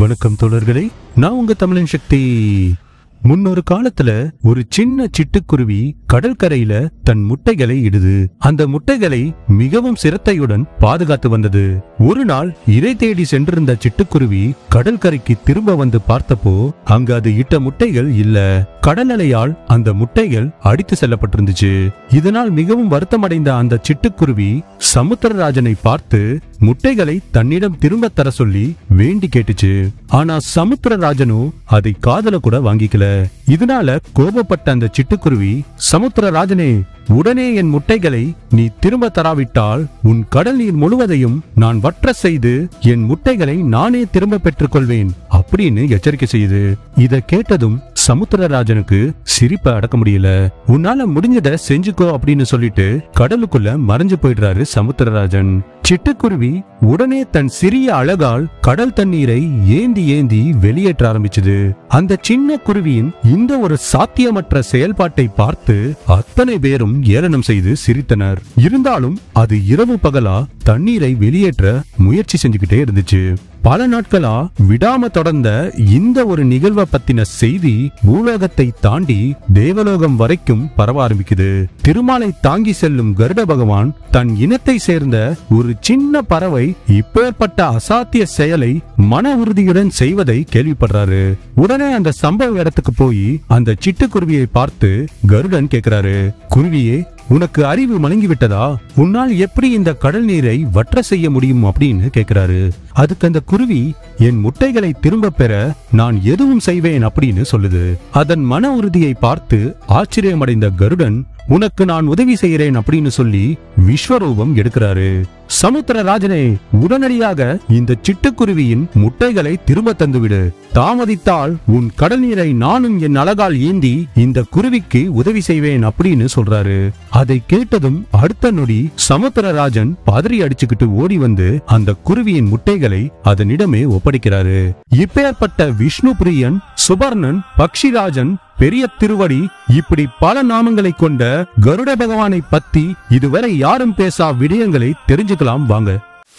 வணக்கம் தோழர்களே நான் உங்க தமிழன் சக்தி முன்னொரு காலத்துல ஒரு சின்ன சிட்டுக்குருவி கடற்கரையில தன் முட்டைகளை இடுது அந்த முட்டைகளை மிகவும் சிரத்தையுடன் பாதுகாத்து வந்தது ஒரு நாள் இரை தேடி சென்றிருந்த சிட்டுக்குருவி கடற்கரைக்கு திரும்ப வந்து பார்த்தப்போ அங்கு அது இட்ட முட்டைகள் இல்ல கடல் அலையால் அந்த முட்டைகள் அடித்து செல்லப்பட்டிருந்துச்சு இதனால் மிகவும் வருத்தமடைந்த அந்த சிட்டுக்குருவி சமுத்திரராஜனை பார்த்து முட்டைகளை தன்னிடம் திரும்ப தர சொல்லி வேண்டி கேட்டுச்சு ஆனா சமுத்திரராஜனோ அதை காதல கூட வாங்கிக்கல இதனால கோபப்பட்ட அந்த சிட்டுக்குருவி சமுத்திரராஜனே உடனே என் முட்டைகளை நீ திரும்ப தராவிட்டால் உன் கடல் நீர் முழுவதையும் நான் வற்ற செய்து என் முட்டைகளை நானே திரும்ப பெற்றுக்கொள்வேன் அப்படின்னு எச்சரிக்கை செய்யுது இத கேட்டதும் சமுத்திரராஜனுக்கு சிரிப்பை அடக்க முடியல உன்னால முடிஞ்சத செஞ்சுக்கோ அப்படின்னு சொல்லிட்டு கடலுக்குள்ள மறைஞ்சு போயிடுறாரு சமுத்திரராஜன் சிட்டுக்குருவி உடனே தன் சிறிய அழகால் கடல் தண்ணீரை ஏந்தி ஏந்தி வெளியேற்ற ஆரம்பிச்சது அந்த சின்ன குருவியின் இந்த ஒரு சாத்தியமற்ற செயல்பாட்டை பார்த்து அத்தனை பேரும் ஏளனம் செய்து சிரித்தனர் இருந்தாலும் அது இரவு பகலா தண்ணீரை வெளியேற்ற முயற்சி செஞ்சுக்கிட்டே இருந்துச்சு பல நாட்களா விடாம தொடர்ந்த இந்த ஒரு நிகழ்வை பத்தின செய்தி பூலோகத்தை தாண்டி தேவலோகம் வரைக்கும் பரவ ஆரம்பிக்குது திருமாலை தாங்கி செல்லும் கருட பகவான் தன் இனத்தை சேர்ந்த ஒரு சின்ன பறவை இப்பேற்பட்ட அசாத்திய செயலை மன உறுதியுடன் செய்வதை கேள்விப்படுறாரு உடனே அந்த சம்பவ இடத்துக்கு போய் அந்த சிட்டுக்குருவியை பார்த்து கருடன் கேக்குறாரு குருவியே உனக்கு அறிவு மலங்கி விட்டதா உன்னால் எப்படி இந்த கடல் நீரை வற்ற செய்ய முடியும் அப்படின்னு கேக்குறாரு அதுக்கு அந்த குருவி என் முட்டைகளை திரும்ப பெற நான் எதுவும் செய்வேன் அப்படின்னு சொல்லுது அதன் மன உறுதியை பார்த்து ஆச்சரியமடைந்த கருடன் உனக்கு நான் உதவி செய்கிறேன் அப்படின்னு சொல்லி விஸ்வரூபம் எடுக்கிறாரு சமுத்திரராஜனே உடனடியாக இந்த சிட்டுக்குருவியின் முட்டைகளை திரும்ப தந்துவிடு தாமதித்தால் உன் கடல் நீரை நானும் என் அழகால் ஏந்தி இந்த குருவிக்கு உதவி செய்வேன் அப்படின்னு சொல்றாரு அதை கேட்டதும் அடுத்த நொடி சமுத்திரராஜன் பதறி அடிச்சுக்கிட்டு ஓடி வந்து அந்த குருவியின் முட்டைகளை அதனிடமே ஒப்படைக்கிறாரு இப்பேற்பட்ட விஷ்ணு பிரியன் சுபர்ணன் பக்ஷிராஜன் பெரிய திருவடி இப்படி பல நாமங்களை கொண்ட கருட பகவானை பத்தி இதுவரை யாரும் பேசா விடயங்களை தெரிஞ்சுக்கலாம் வாங்க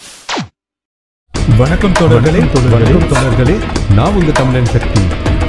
வணக்கம் தோழர்களே வணக்கம் தோழர்களே நான் உங்க தமிழன் சக்தி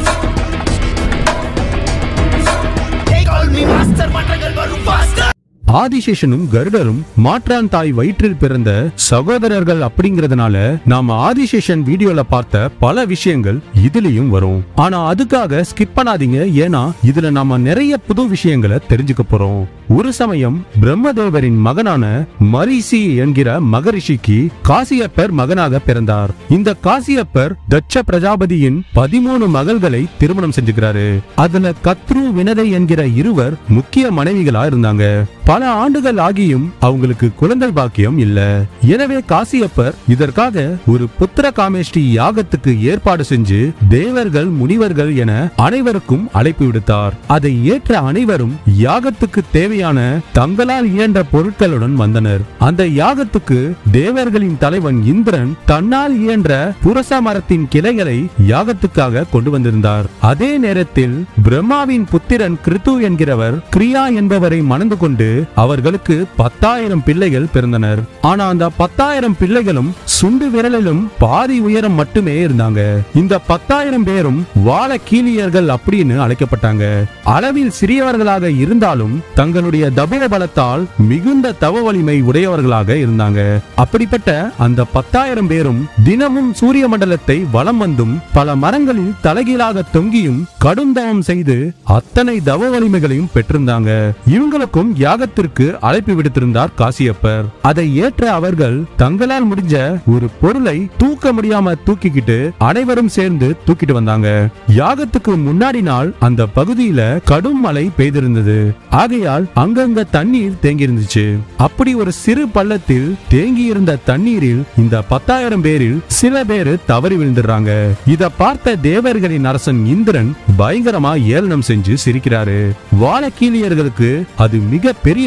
They call me master மாற்றங்கள் வரும் faster ஆதிசேஷனும் கருடரும் மாற்றான் தாய் வயிற்றில் பிறந்த சகோதரர்கள் அப்படிங்கறதுனால நாம ஆதிசேஷன் வீடியோல பார்த்த பல விஷயங்கள் இதுலயும் வரும் ஆனா அதுக்காக ஸ்கிப் பண்ணாதீங்க ஏன்னா இதுல நாம நிறைய புது விஷயங்களை தெரிஞ்சுக்க போறோம் ஒரு சமயம் பிரம்மதேவரின் மகனான மரிசி என்கிற மகரிஷிக்கு காசியப்பர் மகனாக பிறந்தார் இந்த காசியப்பர் தட்ச பிரஜாபதியின் பதிமூணு மகள்களை திருமணம் செஞ்சுக்கிறாரு அதுல கத்ரு வினதை என்கிற இருவர் முக்கிய மனைவிகளா இருந்தாங்க பல ஆண்டுகள் ஆகியும் அவங்களுக்கு குழந்தை பாக்கியம் இல்ல எனவே காசியப்பர் இதற்காக ஒரு புத்திர காமேஷ்டி யாகத்துக்கு ஏற்பாடு செஞ்சு தேவர்கள் முனிவர்கள் என அனைவருக்கும் அழைப்பு விடுத்தார் அதை ஏற்ற அனைவரும் யாகத்துக்கு தேவையான தங்களால் இயன்ற பொருட்களுடன் வந்தனர் அந்த யாகத்துக்கு தேவர்களின் தலைவன் இந்திரன் தன்னால் இயன்ற புரச மரத்தின் கிளைகளை யாகத்துக்காக கொண்டு வந்திருந்தார் அதே நேரத்தில் பிரம்மாவின் புத்திரன் கிருத்து என்கிறவர் கிரியா என்பவரை மணந்து கொண்டு அவர்களுக்கு பத்தாயிரம் பிள்ளைகள் பிறந்தனர் ஆனா அந்த பத்தாயிரம் பிள்ளைகளும் சுண்டு விரலிலும் பாதி உயரம் மட்டுமே இருந்தாங்க இந்த பத்தாயிரம் பேரும் வாழ கீழியர்கள் அப்படின்னு அழைக்கப்பட்டாங்க அளவில் சிறியவர்களாக இருந்தாலும் தங்களுடைய தபோல பலத்தால் மிகுந்த தவ வலிமை உடையவர்களாக இருந்தாங்க அப்படிப்பட்ட அந்த பத்தாயிரம் பேரும் தினமும் சூரிய மண்டலத்தை வலம் வந்தும் பல மரங்களில் தலைகீழாக தொங்கியும் கடும் தவம் செய்து அத்தனை தவ வலிமைகளையும் பெற்றிருந்தாங்க இவங்களுக்கும் யாகத்திற்கு அழைப்பு விடுத்திருந்தார் காசியப்பர் அதை ஏற்ற அவர்கள் தங்களால் முடிஞ்ச ஒரு பொருளை தூக்க முடியாம தூக்கிக்கிட்டு அனைவரும் சேர்ந்து தூக்கிட்டு வந்தாங்க யாகத்துக்கு முன்னாடி நாள் அந்த பகுதியில கடும் மழை பெய்திருந்தது ஆகையால் அங்கங்க தண்ணீர் தேங்கி இருந்துச்சு அப்படி ஒரு சிறு பள்ளத்தில் தேங்கி இருந்த தண்ணீரில் இந்த பத்தாயிரம் பேரில் சில பேரு தவறி விழுந்துடுறாங்க இத பார்த்த தேவர்களின் அரசன் இந்திரன் பயங்கரமா ஏளனம் செஞ்சு சிரிக்கிறாரு வாழக்கீழியர்களுக்கு அது மிக பெரிய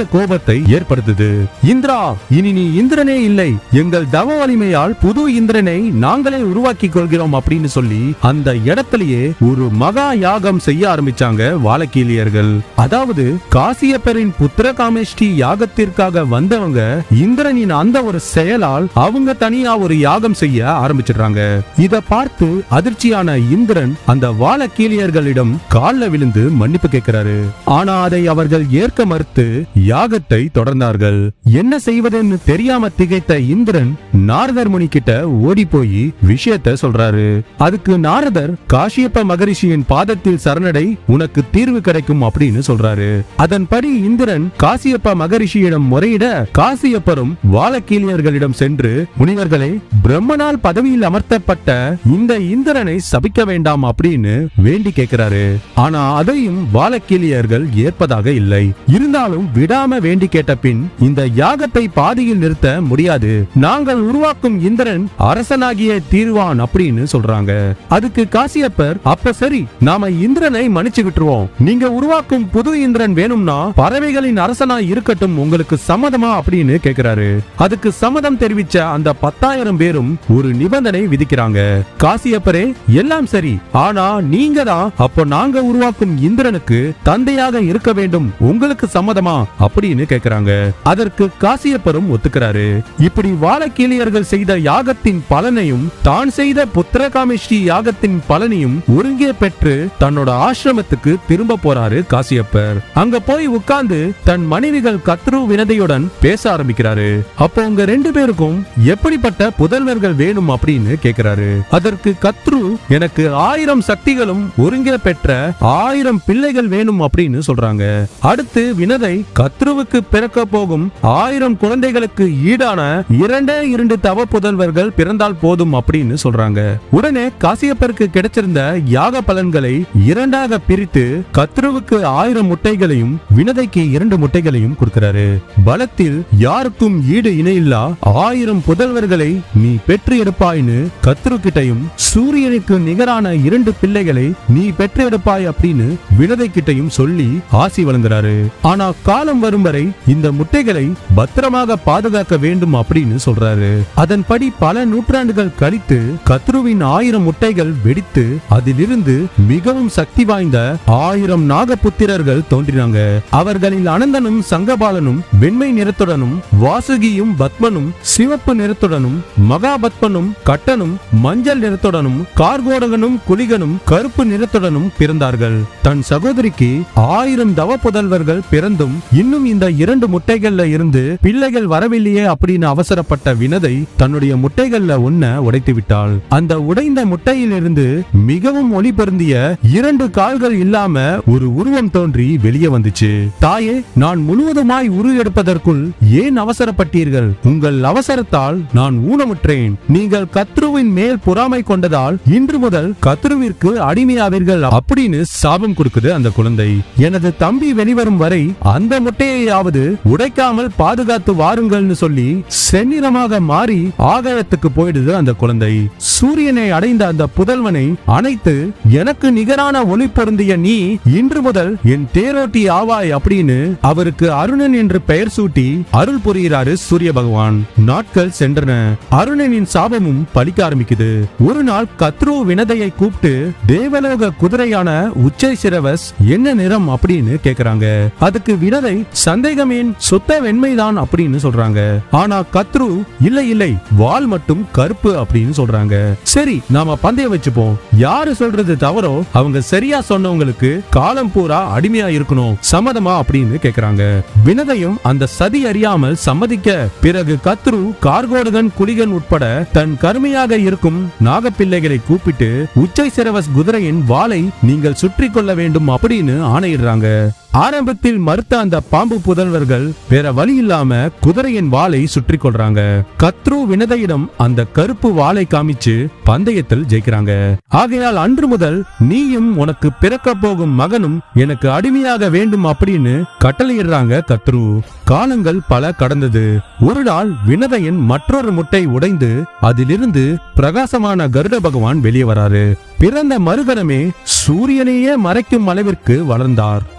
பெரிய கோபத்தை ஏற்படுத்துது இந்திரா இனி நீ இந்திரனே இல்லை எங்கள் தவ வலிமையால் புது இந்திரனை நாங்களே உருவாக்கி கொள்கிறோம் அப்படின்னு சொல்லி அந்த இடத்திலேயே ஒரு மகா யாகம் செய்ய ஆரம்பிச்சாங்க வாழக்கீலியர்கள் அதாவது காசியப்பரின் புத்திர காமேஷ்டி யாகத்திற்காக வந்தவங்க இந்திரனின் அந்த ஒரு செயலால் அவங்க தனியா ஒரு யாகம் செய்ய ஆரம்பிச்சிடுறாங்க இத பார்த்து அதிர்ச்சியான இந்திரன் அந்த வாழக்கீலியர்களிடம் கால்ல விழுந்து மன்னிப்பு கேட்கிறாரு ஆனா அதை அவர்கள் ஏற்க மறுத்து யாகத்தை தொடர்ந்தார்கள் என்ன செய்வதுன்னு தெரியாம திகைத்த இந்திரன் நாரதர் முனி கிட்ட ஓடி போய் விஷயத்த சொல்றாரு அதுக்கு நாரதர் காசியப்ப மகரிஷியின் பாதத்தில் சரணடை உனக்கு தீர்வு கிடைக்கும் அப்படின்னு சொல்றாரு அதன்படி இந்திரன் காசியப்ப மகரிஷியிடம் முறையிட காசியப்பரும் வாழக்கீலியர்களிடம் சென்று முனிவர்களே பிரம்மனால் பதவியில் அமர்த்தப்பட்ட இந்த இந்திரனை சபிக்க வேண்டாம் அப்படின்னு வேண்டி கேட்கிறாரு ஆனா அதையும் வாழக்கீலியர்கள் ஏற்பதாக இல்லை இருந்தாலும் விடாம வேண்டி கேட்ட பின் இந்த யாகத்தை பாதியில் நிறுத்த முடியாது நாங்கள் உருவாக்கும் இந்திரன் அரசனாகிய தீர்வான் அப்படின்னு சொல்றாங்க அதுக்கு காசியப்பர் அப்ப சரி நாம இந்திரனை மன்னிச்சு விட்டுருவோம் நீங்க உருவாக்கும் புது இந்திரன் வேணும்னா பறவைகளின் அரசனா இருக்கட்டும் உங்களுக்கு சம்மதமா அப்படின்னு கேக்குறாரு அதுக்கு சம்மதம் தெரிவிச்ச அந்த பத்தாயிரம் பேரும் ஒரு நிபந்தனை விதிக்கிறாங்க காசியப்பரே எல்லாம் சரி ஆனா நீங்க தான் அப்போ நாங்க உருவாக்கும் இந்திரனுக்கு தந்தையாக இருக்க வேண்டும் உங்களுக்கு சம்மதமா அப்படின்னு கேக்குறாங்க அதற்கு காசியப்பரும் ஒத்துக்கிறாரு இப்படி வாழக்கீழியர்கள் செய்த யாகத்தின் பலனையும் தான் செய்த புத்திரகாமேஷ்டி யாகத்தின் பலனையும் ஒருங்கே பெற்று தன்னோட ஆசிரமத்துக்கு திரும்ப போறாரு காசியப்பர் அங்க போய் உட்கார்ந்து தன் மனைவிகள் கத்ரு வினதையுடன் பேச ஆரம்பிக்கிறாரு அப்போ உங்க ரெண்டு பேருக்கும் எப்படிப்பட்ட புதல்வர்கள் வேணும் அப்படின்னு கேக்குறாரு அதற்கு கத்ரு எனக்கு ஆயிரம் சக்திகளும் ஒருங்கே பெற்ற ஆயிரம் பிள்ளைகள் வேணும் அப்படின்னு சொல்றாங்க அடுத்து வினதை கத்ருவுக்கு பிறக்க போகும் ஆயிரம் குழந்தைகளுக்கு ஈடான இரண்டே இரண்டு தவ புதல்வர்கள் பிறந்தால் போதும் அப்படின்னு சொல்றாங்க உடனே காசியப்பருக்கு கிடைச்சிருந்த யாக பலன்களை இரண்டாக பிரித்து கத்ருவுக்கு ஆயிரம் முட்டைகளையும் வினதைக்கு இரண்டு முட்டைகளையும் கொடுக்கிறாரு பலத்தில் யாருக்கும் ஈடு இணையில்லா ஆயிரம் புதல்வர்களை நீ பெற்று எடுப்பாய்னு கத்ரு கிட்டையும் சூரியனுக்கு நிகரான இரண்டு பிள்ளைகளை நீ பெற்று எடுப்பாய் அப்படின்னு வினதை கிட்டையும் சொல்லி ஆசி வழங்குறாரு ஆனா காலம் வரும் வரை இந்த முட்டைகளை பத்திரமாக பாதுகாக்க வேண்டும் அப்படின்னு சொல்றாரு அதன்படி பல நூற்றாண்டுகள் கழித்து கத்ருவின் ஆயிரம் முட்டைகள் வெடித்து அதிலிருந்து மிகவும் சக்தி வாய்ந்த ஆயிரம் நாகபுத்திரர்கள் தோன்றினாங்க அவர்களில் அனந்தனும் சங்கபாலனும் வெண்மை நிறத்துடனும் வாசுகியும் பத்மனும் சிவப்பு நிறத்துடனும் மகாபத்மனும் கட்டனும் மஞ்சள் நிறத்துடனும் கார்கோடகனும் குலிகனும் கருப்பு நிறத்துடனும் பிறந்தார்கள் தன் சகோதரிக்கு ஆயிரம் தவ புதல்வர்கள் பிறந்தும் இன்னும் இந்த இரண்டு முட்டைகள்ல இருந்து பிள்ளைகள் வரவில்லையே அப்படின்னு அவசரப்பட்ட வினதை தன்னுடைய முட்டைகள்ல ஒன்ன உடைத்து விட்டாள் அந்த உடைந்த முட்டையிலிருந்து மிகவும் ஒளி பொருந்திய இரண்டு கால்கள் இல்லாம ஒரு உருவம் தோன்றி வெளியே வந்துச்சு தாயே நான் முழுவதுமாய் உரு எடுப்பதற்குள் ஏன் அவசரப்பட்டீர்கள் உங்கள் அவசரத்தால் நான் ஊனமுற்றேன் நீங்கள் கத்ருவின் மேல் பொறாமை கொண்டதால் இன்று முதல் கத்ருவிற்கு அடிமையாவீர்கள் அப்படின்னு சாபம் கொடுக்குது அந்த குழந்தை எனது தம்பி வெளிவரும் வரை அந்த முட்டையையாவது உடைக்காமல் பாதுகாத்து வாருங்கள்னு சொல்லி செந்நிறமாக மாறி ஆகாயத்துக்கு போயிடுது அந்த குழந்தை சூரியனை அடைந்த அந்த புதல்வனை அணைத்து எனக்கு நிகரான ஒளி பொருந்திய நீ இன்று முதல் என் தேரோட்டி ஆவாய் அப்படின்னு அவருக்கு அருணன் என்று பெயர் சூட்டி அருள் புரிகிறாரு சூரிய பகவான் நாட்கள் சென்றன அருணனின் சாபமும் பலிக்க ஆரம்பிக்குது ஒரு நாள் கத்ரு வினதையை கூப்பிட்டு தேவலோக குதிரையான உச்சை சிரவஸ் என்ன நிறம் அப்படின்னு கேக்குறாங்க அதுக்கு வினதை சந்தேகமேன் சுத்த வெண்மைதான் அப்படின்னு சொல்றாங்க ஆனா கத்ரு இல்லை இல்லை வால் மட்டும் கருப்பு அப்படின்னு சொல்றாங்க சரி நாம பந்தயம் வச்சுப்போம் யாரு சொல்றது தவறோ அவங்க சரியா சொன்னவங்களுக்கு காலம் பூரா அடிமையா இருக்கணும் சம்மதமா அப்படின்னு கேக்குறாங்க வினதையும் அந்த சதி அறியாமல் சம்மதிக்க பிறகு கத்ரு கார்கோடகன் குலிகன் உட்பட தன் கருமையாக இருக்கும் நாகப்பிள்ளைகளை கூப்பிட்டு உச்சை சிரவஸ் குதிரையின் வாளை நீங்கள் சுற்றி கொள்ள வேண்டும் அப்படின்னு ஆணையிடுறாங்க ஆரம்பத்தில் மறுத்த அந்த பாம்பு புதல்வர்கள் வேற வழி இல்லாம குதிரையின் வாளை சுற்றி கொள்றாங்க கத்ரு வினதையிடம் அந்த கருப்பு வாளை காமிச்சு பந்தயத்தில் ஜெயிக்கிறாங்க ஆகையால் அன்று முதல் நீயும் உனக்கு பிறக்க போகும் மகனும் எனக்கு அடிமையாக வேண்டும் அப்படின்னு கட்டளையிடுறாங்க கத்ரு காலங்கள் பல கடந்தது ஒரு நாள் வினதையின் மற்றொரு முட்டை உடைந்து அதிலிருந்து பிரகாசமான கருட பகவான் வெளியே வராரு பிறந்த மறுகணமே சூரியனையே மறைக்கும் அளவிற்கு வளர்ந்தார் வளர்ந்த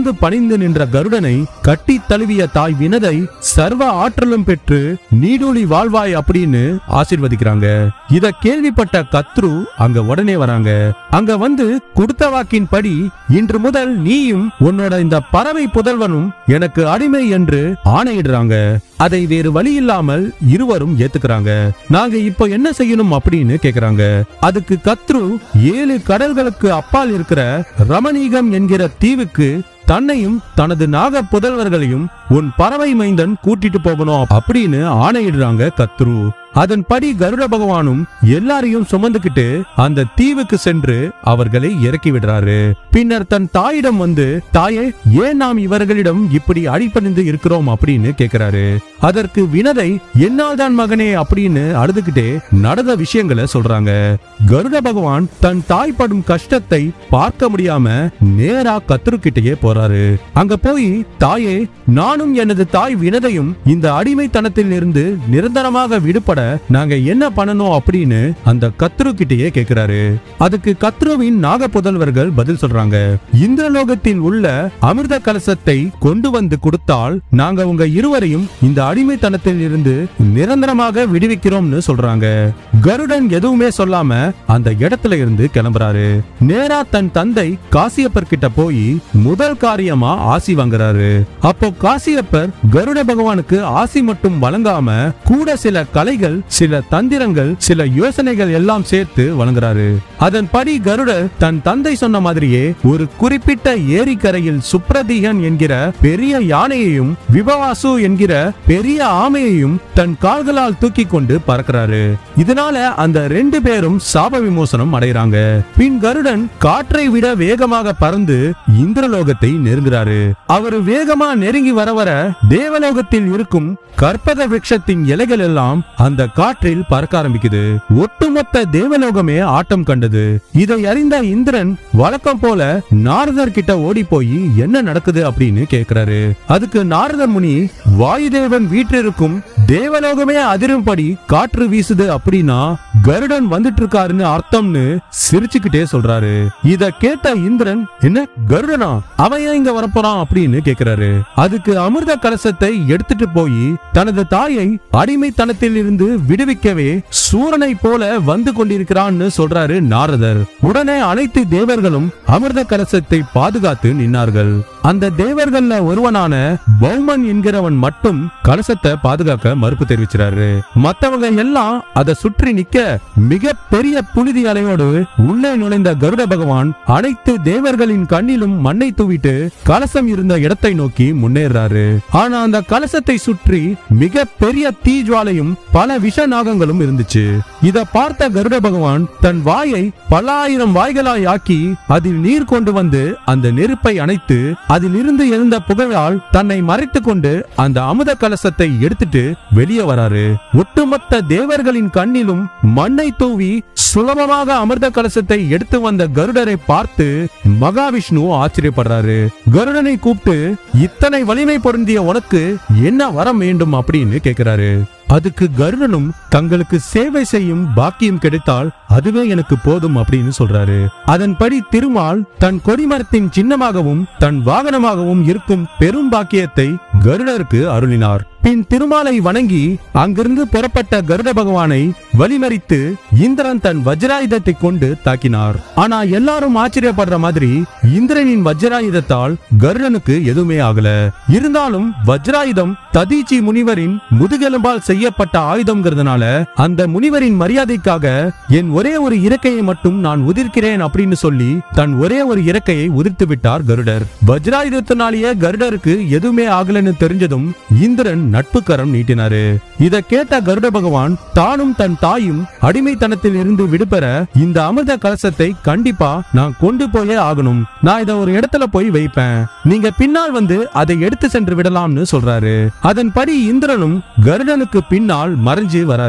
விழுந்து பணிந்து நின்ற கருடனை கட்டி தழுவிய தாய் வினதை சர்வ ஆற்றலும் பெற்று நீடூழி வாழ்வாய் அப்படின்னு ஆசீர்வதிக்கிறாங்க இத கேள்விப்பட்ட கத்ரு அங்க உடனே வராங்க அங்க வந்து கொடுத்த வாக்கின்படி இன்று முதல் நீயும் உன்னோட இந்த பறவை புதல்வனும் எனக்கு அடிமை என்று ஆணையிடுறாங்க அதை வேறு வழி இல்லாமல் இருவரும் ஏத்துக்கிறாங்க நாங்க இப்போ என்ன செய்யணும் அப்படின்னு கேக்குறாங்க அதுக்கு கத்ரு ஏழு கடல்களுக்கு அப்பால் இருக்கிற ரமணீகம் என்கிற தீவுக்கு தன்னையும் தனது நாக புதல்வர்களையும் உன் பறவை மைந்தன் கூட்டிட்டு போகணும் அப்படின்னு ஆணையிடுறாங்க கத்ரு அதன்படி கருட பகவானும் எல்லாரையும் சுமந்துக்கிட்டு அந்த தீவுக்கு சென்று அவர்களை இறக்கி விடுறாரு பின்னர் தன் தாயிடம் வந்து தாயே ஏன் நாம் இவர்களிடம் இப்படி அடிபணிந்து இருக்கிறோம் அப்படின்னு கேக்குறாரு அதற்கு வினதை என்னால் தான் மகனே அப்படின்னு அழுதுகிட்டே நடந்த விஷயங்களை சொல்றாங்க கருட பகவான் தன் தாய் படும் கஷ்டத்தை பார்க்க முடியாம நேரா கத்திருக்கிட்டே போறாரு அங்க போய் தாயே நானும் எனது தாய் வினதையும் இந்த அடிமைத்தனத்தில் இருந்து நிரந்தரமாக விடுபட நாங்க என்ன பண்ணணும் அப்படின்னு அந்த கத்ரு கிட்டயே கேக்குறாரு அதுக்கு கத்ருவின் நாக புதல்வர்கள் பதில் சொல்றாங்க இந்திரலோகத்தில் உள்ள அமிர்த கலசத்தை கொண்டு வந்து கொடுத்தால் நாங்க உங்க இருவரையும் இந்த அடிமைத்தனத்தில் இருந்து நிரந்தரமாக விடுவிக்கிறோம்னு சொல்றாங்க கருடன் எதுவுமே சொல்லாம அந்த இடத்துல இருந்து கிளம்புறாரு நேரா தன் தந்தை காசியப்பர் கிட்ட போய் முதல் காரியமா ஆசி வாங்குறாரு அப்போ காசியப்பர் கருட பகவானுக்கு ஆசி மட்டும் வழங்காம கூட சில கலைகள் சில தந்திரங்கள் சில யோசனைகள் எல்லாம் சேர்த்து வழங்குறாரு அதன்படி கருடர் தன் தந்தை சொன்ன மாதிரியே ஒரு குறிப்பிட்ட ஏரிக்கரையில் சுப்ரதீகன் என்கிற பெரிய யானையையும் விபவாசு என்கிற பெரிய ஆமையையும் தன் கால்களால் தூக்கி கொண்டு பறக்கிறாரு இதனால அந்த ரெண்டு பேரும் சாப விமோசனம் அடைகிறாங்க பின் கருடன் காற்றை விட வேகமாக பறந்து இந்திரலோகத்தை நெருங்குறாரு அவர் வேகமா நெருங்கி வர வர தேவலோகத்தில் இருக்கும் கற்பக விருட்சத்தின் இலைகள் எல்லாம் அந்த காற்றில் பறக்க ஆரம்பிக்குது ஒட்டுமொத்த தேவலோகமே ஆட்டம் கண்டது இதை அறிந்த இந்திரன் வழக்கம் போல நாரதர் கிட்ட ஓடி போய் என்ன நடக்குது அப்படின்னு கேக்குறாரு அதுக்கு நாரதர் முனி வாயுதேவன் வீற்றிருக்கும் தேவலோகமே அதிரும்படி காற்று வீசுது அப்படின்னா கருடன் வந்துட்டு இருக்காருன்னு அர்த்தம்னு சிரிச்சுக்கிட்டே சொல்றாரு இத கேட்ட இந்திரன் என்ன கருடனா அவன் ஏன் இங்க வரப்போறான் அப்படின்னு கேக்குறாரு அதுக்கு அமிர்த கலசத்தை எடுத்துட்டு போய் தனது தாயை அடிமைத்தனத்தில் இருந்து விடுவிக்கவே சூரனை போல வந்து கொண்டிருக்கிறான்னு சொல்றாரு நாரதர் உடனே அனைத்து தேவர்களும் அமிர்த கலசத்தை பாதுகாத்து நின்னார்கள் அந்த தேவர்கள்ல ஒருவனான பௌமன் என்கிறவன் மட்டும் கலசத்தை பாதுகாக்க மறுப்பு தெரிவிச்சாரு மத்தவங்க எல்லாம் அதை சுற்றி நிக்க மிக பெரிய புழுதி அலையோடு உள்ளே நுழைந்த கருட பகவான் அனைத்து தேவர்களின் கண்ணிலும் மண்ணை தூவிட்டு கலசம் இருந்த இடத்தை நோக்கி முன்னேறாரு ஆனா அந்த கலசத்தை சுற்றி மிக பெரிய தீஜ்வாலையும் பல விஷ நாகங்களும் இருந்துச்சு இத பார்த்த கருட பகவான் தன் வாயை பல ஆயிரம் வாய்களாய் ஆக்கி அதில் நீர் கொண்டு வந்து அந்த நெருப்பை அணைத்து அதில் இருந்து எழுந்த புகையால் தன்னை மறைத்துக் கொண்டு அந்த அமுத கலசத்தை எடுத்துட்டு வெளியே வராரு ஒட்டுமொத்த தேவர்களின் கண்ணிலும் மண்ணை தூவி சுலபமாக அமிர்த கலசத்தை எடுத்து வந்த கருடரை பார்த்து மகாவிஷ்ணு ஆச்சரியப்படுறாரு கருடனை கூப்பிட்டு இத்தனை வலிமை பொருந்திய உனக்கு என்ன வரம் வேண்டும் அப்படின்னு கேக்குறாரு அதுக்கு கருடனும் தங்களுக்கு சேவை செய்யும் பாக்கியம் கிடைத்தால் அதுவே எனக்கு போதும் அப்படின்னு சொல்றாரு அதன்படி திருமால் தன் கொடிமரத்தின் சின்னமாகவும் தன் வாகனமாகவும் இருக்கும் பெரும் பாக்கியத்தை கருடருக்கு அருளினார் பின் திருமாலை வணங்கி அங்கிருந்து புறப்பட்ட கருட பகவானை வழிமறித்து இந்திரன் தன் வஜ்ராயுதத்தை கொண்டு தாக்கினார் ஆனா எல்லாரும் ஆச்சரியப்படுற மாதிரி இந்திரனின் வஜ்ராயுதத்தால் கருடனுக்கு எதுவுமே ஆகல இருந்தாலும் வஜ்ராயுதம் ததீச்சி முனிவரின் முதுகெலும்பால் செய்யப்பட்ட ஆயுதம்ங்கிறதுனால அந்த முனிவரின் மரியாதைக்காக என் ஒரே ஒரு இறக்கையை மட்டும் நான் உதிர்க்கிறேன் அப்படின்னு சொல்லி தன் ஒரே ஒரு இறக்கையை உதிர்த்து விட்டார் கருடர் வஜ்ராயுதத்தினாலேயே கருடருக்கு எதுவுமே ஆகலன்னு தெரிஞ்சதும் இந்திரன் நட்பு கரம் நீட்டினாரு இத கேட்ட கருட பகவான் தானும் தன் தாயும் அடிமைத்தனத்தில் இருந்து விடுபெற இந்த அமிர்த கலசத்தை கண்டிப்பா நான் கொண்டு போயே ஆகணும் நான் இத ஒரு இடத்துல போய் வைப்பேன் நீங்க பின்னால் வந்து அதை எடுத்து சென்று விடலாம்னு சொல்றாரு அதன்படி இந்திரனும் கருடனுக்கு பின்னால் மறைஞ்சு வராரு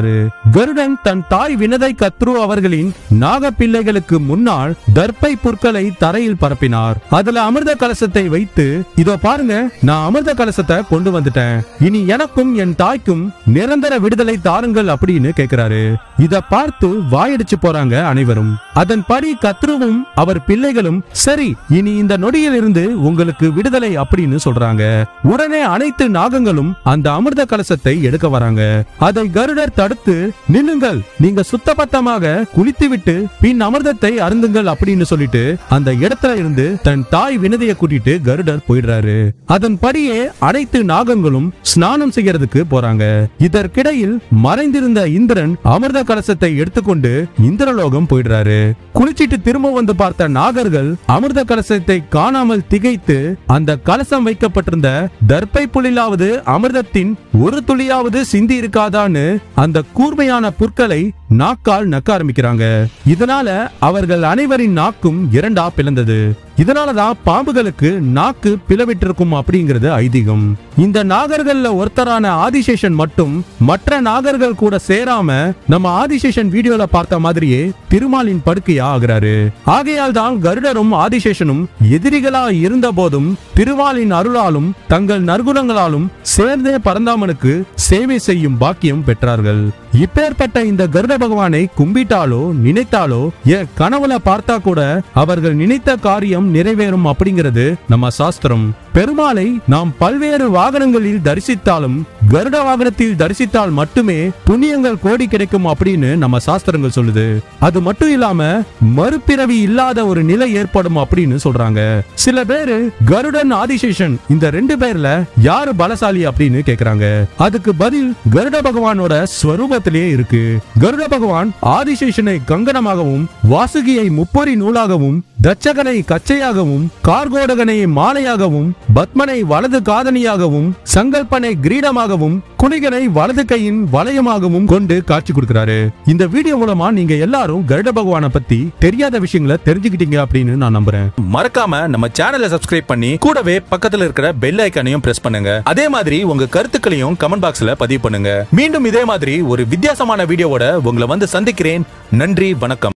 கருடன் தன் தாய் வினதை கத்ரு அவர்களின் நாகப்பிள்ளைகளுக்கு முன்னால் தர்ப்பை புற்களை தரையில் பரப்பினார் அதுல அமிர்த கலசத்தை வைத்து இதோ பாருங்க நான் அமிர்த கலசத்தை கொண்டு வந்துட்டேன் இனி எனக்கும் என் தாய்க்கும் நிரந்தர விடுதலை தாருங்கள் அப்படின்னு கேக்குறாரு இத பார்த்து வாயடிச்சு போறாங்க அனைவரும் அதன்படி கத்ருவும் அவர் பிள்ளைகளும் சரி இனி இந்த நொடியில் இருந்து உங்களுக்கு விடுதலை அப்படின்னு சொல்றாங்க உடனே அனைத்து நாகங்களும் அந்த அமிர்த கலசத்தை எடுக்க வராங்க அதை கருடர் தடுத்து நில்லுங்கள் நீங்க சுத்தபத்தமாக குளித்துவிட்டு பின் அமிர்தத்தை அருந்துங்கள் அப்படின்னு சொல்லிட்டு அந்த இடத்துல இருந்து தன் தாய் வினதியை கூட்டிட்டு கருடர் போயிடுறாரு அதன்படியே அனைத்து நாகங்களும் ஸ்நானம் செய்யறதுக்கு போறாங்க இதற்கிடையில் மறைந்திருந்த இந்திரன் அமிர்த கலசத்தை எடுத்துக்கொண்டு இந்திரலோகம் போயிடுறாரு குளிச்சிட்டு திரும்ப வந்து பார்த்த நாகர்கள் அமிர்த கலசத்தை காணாமல் திகைத்து அந்த கலசம் வைக்கப்பட்டிருந்த தர்ப்பை புலிலாவது அமிர்தத்தின் ஒரு துளியாவது சிந்தி இருக்காதான்னு அந்த கூர்மையான புற்களை நாக்கால் நக்க ஆரம்பிக்கிறாங்க இதனால அவர்கள் அனைவரின் நாக்கும் இரண்டா பிளந்தது இதனாலதான் பாம்புகளுக்கு நாக்கு பிளவிட்டிருக்கும் அப்படிங்கிறது ஐதீகம் இந்த நாகர்கள்ல ஒருத்தரான ஆதிசேஷன் மட்டும் மற்ற நாகர்கள் கூட சேராம நம்ம ஆதிசேஷன் வீடியோல பார்த்த மாதிரியே திருமாலின் படுக்கையா ஆகிறாரு ஆகையால் தான் கருடரும் ஆதிசேஷனும் எதிரிகளா இருந்த போதும் திருவாலின் அருளாலும் தங்கள் நற்குணங்களாலும் சேர்ந்தே பரந்தாமனுக்கு சேவை செய்யும் பாக்கியம் பெற்றார்கள் இப்பேற்பட்ட இந்த கருட பகவானை கும்பிட்டாலோ நினைத்தாலோ என் கனவுல பார்த்தா கூட அவர்கள் நினைத்த காரியம் நிறைவேறும் அப்படிங்கிறது நம்ம சாஸ்திரம் பெருமாளை நாம் பல்வேறு வாகனங்களில் தரிசித்தாலும் கருட வாகனத்தில் தரிசித்தால் மட்டுமே புண்ணியங்கள் கோடி கிடைக்கும் அப்படின்னு நம்ம சாஸ்திரங்கள் சொல்லுது அது மட்டும் இல்லாம மறுபிறவி இல்லாத ஒரு நிலை ஏற்படும் அப்படின்னு சொல்றாங்க சில பேரு கருடன் ஆதிசேஷன் இந்த ரெண்டு பேர்ல யாரு பலசாலி அப்படின்னு கேக்குறாங்க அதுக்கு பதில் கருட பகவானோட ஸ்வரூபத்திலேயே இருக்கு கருட பகவான் ஆதிசேஷனை கங்கணமாகவும் வாசுகியை முப்பொறி நூலாகவும் தச்சகனை கச்சையாகவும் கார்கோடகனை மாலையாகவும் பத்மனை வலது காதணியாகவும் சங்கல்பனை கிரீடமாகவும் குணிகனை வலது கையின் வளையமாகவும் கொண்டு காட்சி கொடுக்கிறாரு இந்த வீடியோ மூலமா நீங்க எல்லாரும் கருட பகவானை பத்தி தெரியாத விஷயங்களை தெரிஞ்சுக்கிட்டீங்க அப்படின்னு நான் நம்புறேன் மறக்காம நம்ம சேனலை சப்ஸ்கிரைப் பண்ணி கூடவே பக்கத்துல இருக்கிற பெல் ஐக்கானையும் பிரஸ் பண்ணுங்க அதே மாதிரி உங்க கருத்துக்களையும் கமெண்ட் பாக்ஸ்ல பதிவு பண்ணுங்க மீண்டும் இதே மாதிரி ஒரு வித்தியாசமான வீடியோவோட உங்களை வந்து சந்திக்கிறேன் நன்றி வணக்கம்